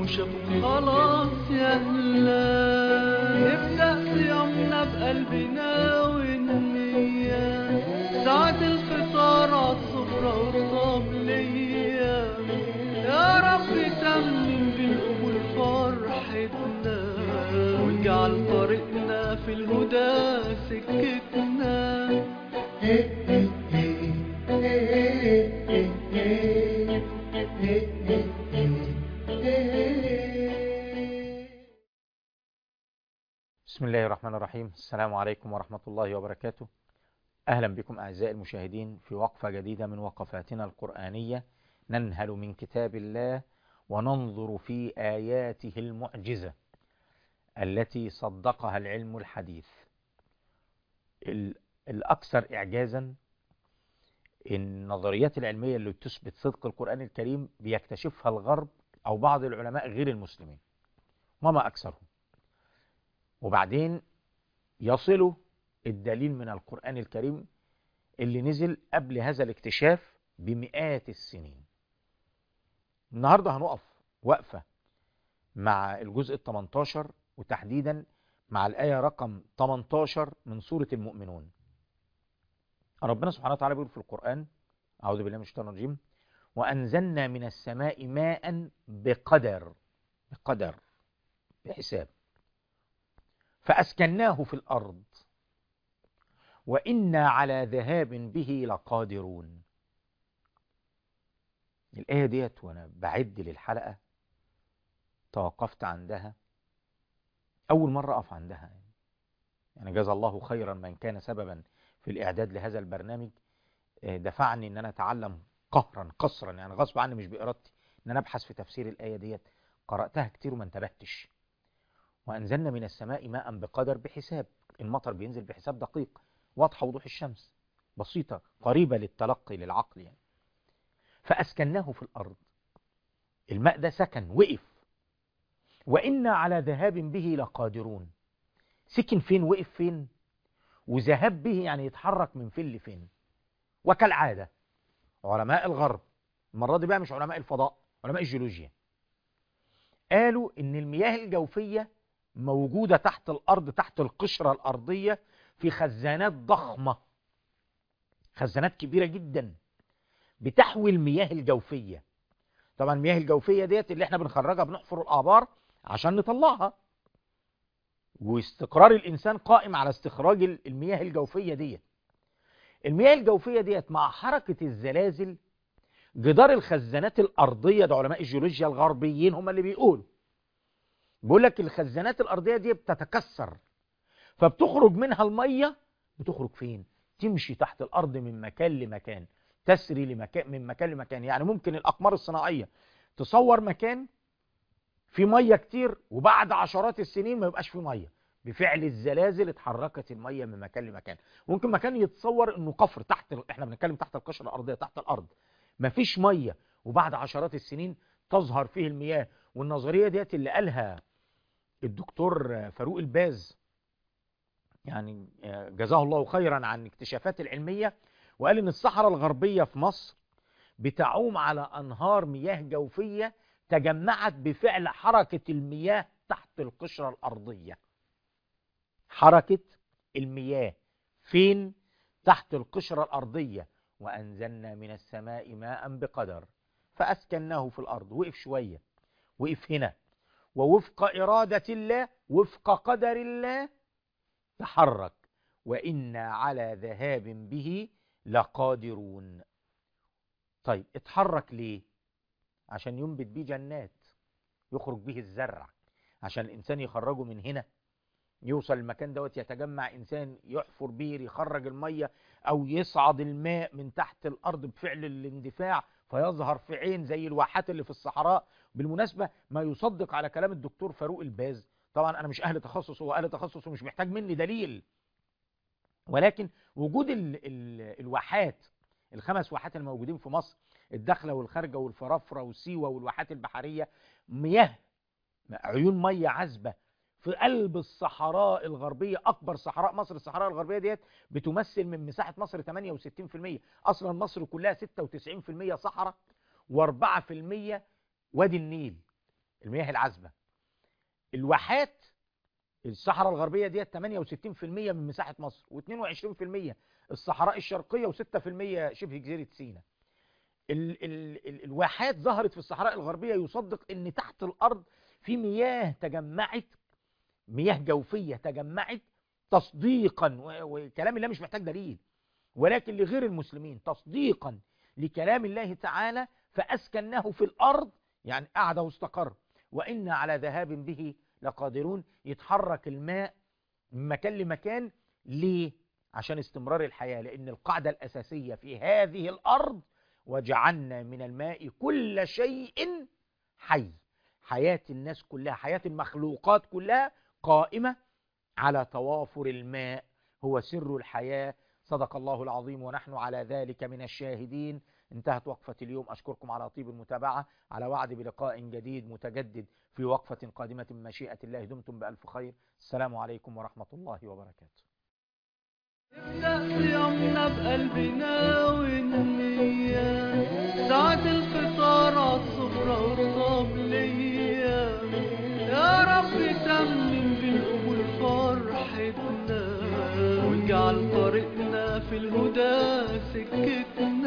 وشافوا خلاص يا هلا نبدأ صيامنا بقلبنا والنية ساعة الفطار عالسفرة والطبلية يا رب تمم بالقبول فرحتنا واجعل طريقنا في الهدى سكتنا بسم الله الرحمن الرحيم السلام عليكم ورحمة الله وبركاته أهلا بكم أعزائي المشاهدين في وقفة جديدة من وقفاتنا القرآنية ننهل من كتاب الله وننظر في آياته المعجزة التي صدقها العلم الحديث ال- الأكثر إعجازا النظريات العلمية اللي تثبت صدق القرآن الكريم بيكتشفها الغرب أو بعض العلماء غير المسلمين وما أكثرهم وبعدين يصلوا الدليل من القرآن الكريم اللي نزل قبل هذا الاكتشاف بمئات السنين النهاردة هنقف وقفة مع الجزء ال 18 وتحديدا مع الآية رقم 18 من سورة المؤمنون ربنا سبحانه وتعالى بيقول في القرآن أعوذ بالله من الشيطان الرجيم وأنزلنا من السماء ماء بقدر بقدر بحساب فأسكناه في الأرض وإنا على ذهاب به لقادرون الآية ديت وأنا بعد للحلقة توقفت عندها أول مرة أقف عندها يعني جزا الله خيرا من كان سببا في الإعداد لهذا البرنامج آه، دفعني إن أنا أتعلم قهرا قصرا يعني غصب عني مش بإرادتي إن أنا أبحث في تفسير الآية ديت قرأتها كتير وما انتبهتش وأنزلنا من السماء ماء بقدر بحساب المطر بينزل بحساب دقيق واضحة وضوح الشمس بسيطة قريبة للتلقي للعقل يعني فأسكناه في الأرض الماء ده سكن وقف وإنا على ذهاب به لقادرون سكن فين وقف فين وذهاب به يعني يتحرك من فين لفين وكالعادة علماء الغرب المرة دي بقى مش علماء الفضاء علماء الجيولوجيا قالوا ان المياه الجوفية موجودة تحت الارض تحت القشرة الارضية في خزانات ضخمة خزانات كبيرة جدا بتحوي المياه الجوفية طبعا المياه الجوفية ديت اللي احنا بنخرجها بنحفر الابار عشان نطلعها واستقرار الانسان قائم على استخراج ال- المياه الجوفية ديت المياه الجوفية ديت مع حركة الزلازل جدار الخزانات الأرضية ده علماء الجيولوجيا الغربيين هم اللي بيقولوا بيقول لك الخزانات الأرضية دي بتتكسر فبتخرج منها المية بتخرج فين؟ تمشي تحت الأرض من مكان لمكان تسري لمكان من مكان لمكان يعني ممكن الأقمار الصناعية تصور مكان في مية كتير وبعد عشرات السنين ما يبقاش في مية بفعل الزلازل اتحركت المية من مكان لمكان ممكن مكان يتصور انه قفر تحت احنا بنتكلم تحت القشرة الأرضية تحت الأرض مفيش ميه وبعد عشرات السنين تظهر فيه المياه والنظريه ديت اللي قالها الدكتور فاروق الباز يعني جزاه الله خيرا عن الاكتشافات العلميه وقال ان الصحراء الغربيه في مصر بتعوم على انهار مياه جوفيه تجمعت بفعل حركه المياه تحت القشره الارضيه حركه المياه فين تحت القشره الارضيه وأنزلنا من السماء ماء بقدر فأسكناه في الأرض وقف شوية وقف هنا ووفق إرادة الله وفق قدر الله تحرك وإنا على ذهاب به لقادرون طيب اتحرك ليه عشان ينبت بيه جنات يخرج به الزرع عشان الإنسان يخرجه من هنا يوصل المكان دوت يتجمع انسان يحفر بير يخرج الميه او يصعد الماء من تحت الارض بفعل الاندفاع فيظهر في عين زي الواحات اللي في الصحراء بالمناسبه ما يصدق على كلام الدكتور فاروق الباز طبعا انا مش اهل تخصص هو اهل تخصص ومش محتاج مني دليل ولكن وجود ال ال الواحات الخمس واحات الموجودين في مصر الداخله والخارجه والفرافره والسيوه والواحات البحريه مياه عيون ميه عذبه في قلب الصحراء الغربية أكبر صحراء مصر الصحراء الغربية ديت بتمثل من مساحة مصر 68% أصلا مصر كلها 96% صحراء و4% وادي النيل المياه العذبة الواحات الصحراء الغربية ديت 68% من مساحة مصر و22% الصحراء الشرقية و6% شبه جزيرة سيناء ال ال ال الواحات ظهرت في الصحراء الغربية يصدق ان تحت الارض في مياه تجمعت مياه جوفية تجمعت تصديقا وكلام الله مش محتاج دليل ولكن لغير المسلمين تصديقا لكلام الله تعالى فأسكناه في الأرض يعني قعد واستقر وإنا على ذهاب به لقادرون يتحرك الماء من مكان لمكان ليه؟ عشان استمرار الحياة لأن القاعدة الأساسية في هذه الأرض وجعلنا من الماء كل شيء حي حياة الناس كلها حياة المخلوقات كلها قائمة على توافر الماء هو سر الحياة صدق الله العظيم ونحن على ذلك من الشاهدين انتهت وقفة اليوم أشكركم على طيب المتابعة على وعد بلقاء جديد متجدد في وقفة قادمة من مشيئة الله دمتم بألف خير السلام عليكم ورحمة الله وبركاته نبدأ صيامنا بقلبنا والنية ساعة الفطار عالصفرة والطبلية يا رب تمم بالقبول فرحتنا واجعل طريقنا في الهدى سكتنا